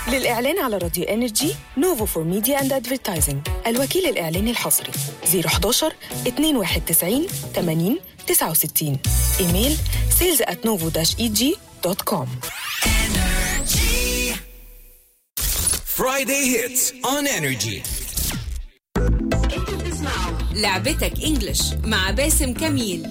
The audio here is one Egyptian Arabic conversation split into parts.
للإعلان على راديو انرجي نوفو فور ميديا اند ادفرتايزنج الوكيل الإعلاني الحصري 011 291 80 69 ايميل sales at novo egcom Friday hits on energy. لعبتك انجلش مع باسم كميل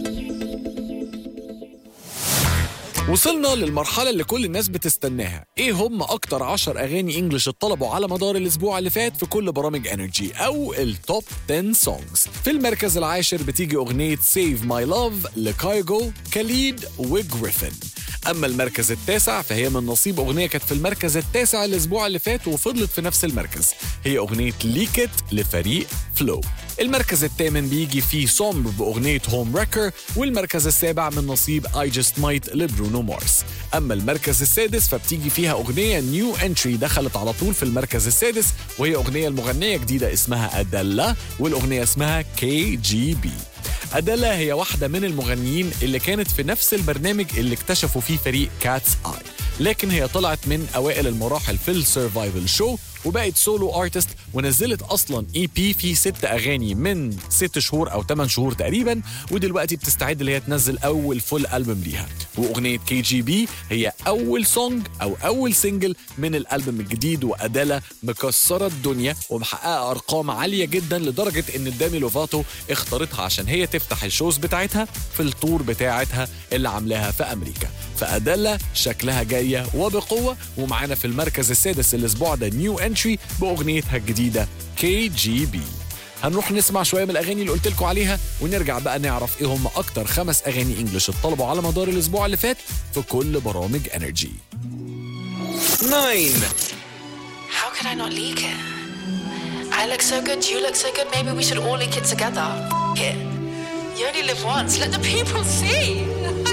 وصلنا للمرحلة اللي كل الناس بتستناها ايه هم اكتر عشر اغاني انجلش اتطلبوا على مدار الاسبوع اللي فات في كل برامج انرجي او التوب 10 سونجز في المركز العاشر بتيجي اغنية سيف ماي لاف لكايجو كاليد وجريفن اما المركز التاسع فهي من نصيب اغنية كانت في المركز التاسع الاسبوع اللي فات وفضلت في نفس المركز هي اغنية ليكت لفريق فلو المركز الثامن بيجي فيه سومبر باغنية هوم ريكر والمركز السابع من نصيب اي جاست مايت لبرونو مارس اما المركز السادس فبتيجي فيها اغنية نيو انتري دخلت على طول في المركز السادس وهي اغنية المغنية جديدة اسمها ادلا والاغنية اسمها كي جي بي أدالا هي واحدة من المغنيين اللي كانت في نفس البرنامج اللي اكتشفوا فيه فريق كاتس آي لكن هي طلعت من أوائل المراحل في السرفايفل شو وبقت سولو ارتست ونزلت اصلا اي بي فيه ست اغاني من ست شهور او ثمان شهور تقريبا ودلوقتي بتستعد اللي هي تنزل اول فول البوم ليها واغنيه كي جي بي هي اول سونج او اول سنجل من الالبوم الجديد وادالا مكسره الدنيا ومحققه ارقام عاليه جدا لدرجه ان دامي لوفاتو اختارتها عشان هي تفتح الشوز بتاعتها في التور بتاعتها اللي عاملاها في امريكا فادالا شكلها جايه وبقوه ومعانا في المركز السادس الاسبوع ده نيو انتري باغنيتها الجديده كي جي بي هنروح نسمع شويه من الاغاني اللي قلت لكم عليها ونرجع بقى نعرف ايه هم اكتر خمس اغاني انجلش اتطلبوا على مدار الاسبوع اللي فات في كل برامج انرجي 9. How could I not leak it? I look so good, you look so good, maybe we should all leak it together. F- it. You only live once, let the people see.